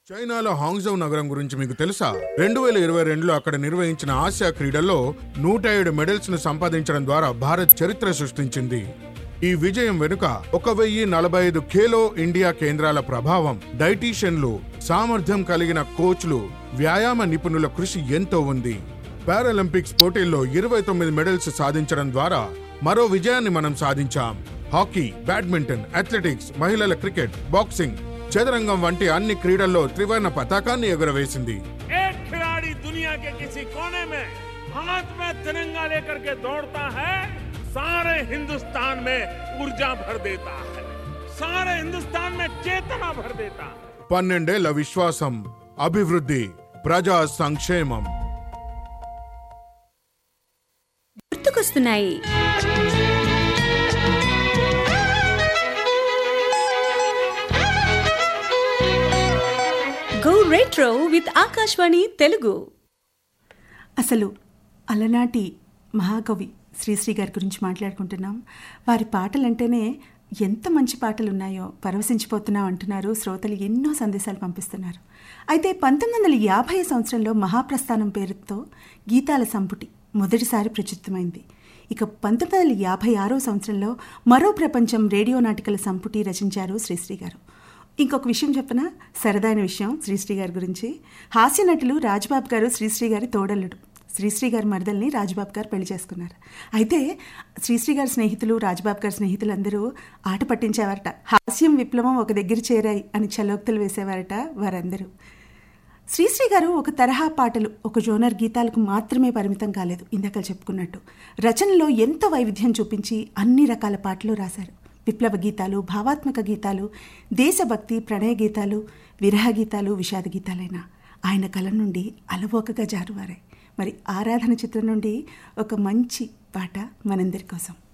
చైనాలో హాంగ్జౌ నగరం గురించి మీకు తెలుసా రెండు వేల ఇరవై రెండులో అక్కడ నిర్వహించిన ఆసియా క్రీడల్లో నూట ఏడు మెడల్స్ ను సంపాదించడం ద్వారా భారత్ చరిత్ర సృష్టించింది ఈ విజయం వెనుక ఒక వెయ్యి నలభై ఐదు ఖేలో ఇండియా కేంద్రాల ప్రభావం డైటీషియన్లు సామర్థ్యం కలిగిన కోచ్లు వ్యాయామ నిపుణుల కృషి ఎంతో ఉంది పారాలింపిక్స్ పోటీల్లో ఇరవై తొమ్మిది మెడల్స్ సాధించడం ద్వారా మరో విజయాన్ని మనం సాధించాం హాకీ బ్యాడ్మింటన్ అథ్లెటిక్స్ మహిళల క్రికెట్ బాక్సింగ్ చదరంగం వంటి అన్ని క్రీడల్లో త్రివర్ణ పతాకాన్ని ఎగురవేసింది एक खिलाड़ी दुनिया के किसी कोने में हाथ में तिरंगा लेकर के दौड़ता है सारे हिंदुस्तान में ऊर्जा भर देता है सारे हिंदुस्तान में चेतना भर देता है పన్నెండేళ్ల విశ్వాసం అభివృద్ధి ప్రజా సంక్షేమం గుర్తుకొస్తున్నాయి go retro with Akashvani Telugu అసలు అలనాటి మహాకవి శ్రీశ్రీ గారి గురించి మాట్లాడుకుంటున్నాం వారి పాటలంటేనే ఎంత మంచి పాటలు ఉన్నాయో పరవశించిపోతున్నాం అంటున్నారు శ్రోతలు ఎన్నో సందేశాలు పంపిస్తున్నారు అయితే పంతొమ్మిది వందల యాభై సంవత్సరంలో మహాప్రస్థానం పేరుతో గీతాల సంపుటి మొదటిసారి ప్రచురితమైంది ఇక పంతొమ్మిది వందల యాభై ఆరో సంవత్సరంలో మరో ప్రపంచం రేడియో నాటికల సంపుటి రచించారు శ్రీశ్రీ గారు ఇంకొక విషయం చెప్పనా సరదాయిన విషయం శ్రీశ్రీ గారి గురించి హాస్య నటులు రాజ్బాబు గారు శ్రీశ్రీ గారి తోడల్లుడు శ్రీశ్రీ గారి మరదల్ని రాజ్బాబు గారు పెళ్లి చేసుకున్నారు అయితే శ్రీశ్రీ గారి స్నేహితులు రాజ్బాబు గారి స్నేహితులు అందరూ ఆట పట్టించేవారట హాస్యం విప్లవం ఒక దగ్గర చేరాయి అని చలోక్తులు వేసేవారట వారందరూ శ్రీశ్రీ గారు ఒక తరహా పాటలు ఒక జోనర్ గీతాలకు మాత్రమే పరిమితం కాలేదు ఇందాక చెప్పుకున్నట్టు రచనలో ఎంతో వైవిధ్యం చూపించి అన్ని రకాల పాటలు రాశారు విప్లవ గీతాలు భావాత్మక గీతాలు దేశభక్తి ప్రణయ గీతాలు విరహ గీతాలు విషాద గీతాలైన ఆయన కలం నుండి అలవోకగా జారువారాయి మరి ఆరాధన చిత్రం నుండి ఒక మంచి పాట మనందరి కోసం